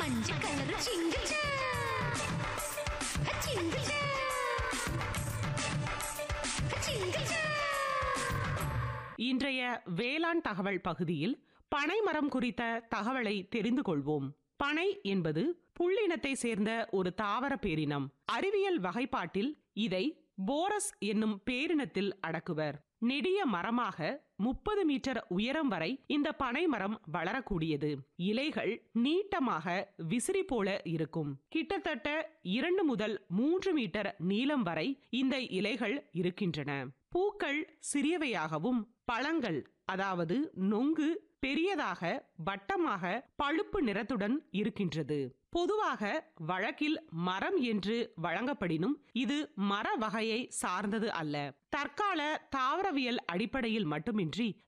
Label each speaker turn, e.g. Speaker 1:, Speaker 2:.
Speaker 1: மஞ்ச கலரு சிங்குச்சா சிங்குச்சா சிங்குச்சா
Speaker 2: இன்றைய வேளாண் தகவல் பகுதியில் பனைமரம் குறித்த தகவலை தெரிந்து கொள்வோம் பனை என்பது புள்ளினத்தை சேர்ந்த ஒரு தாவர பேரினம் அறிவியல் வகைப்பாட்டில் இதை போரஸ் என்னும் பேரினத்தில் அடக்குவர் நெடிய மரமாக முப்பது மீட்டர் உயரம் வரை இந்த பனைமரம் வளரக்கூடியது இலைகள் நீட்டமாக விசிறி போல இருக்கும் கிட்டத்தட்ட இரண்டு முதல் மூன்று மீட்டர் நீளம் வரை இந்த இலைகள் இருக்கின்றன பூக்கள் சிறியவையாகவும் பழங்கள் அதாவது நொங்கு பெரியதாக வட்டமாக பழுப்பு நிறத்துடன் இருக்கின்றது பொதுவாக வழக்கில் மரம் என்று வழங்கப்படினும் இது மர வகையை சார்ந்தது அல்ல தற்கால தாவரவியல் அடிப்படையில் மட்டுமின்றி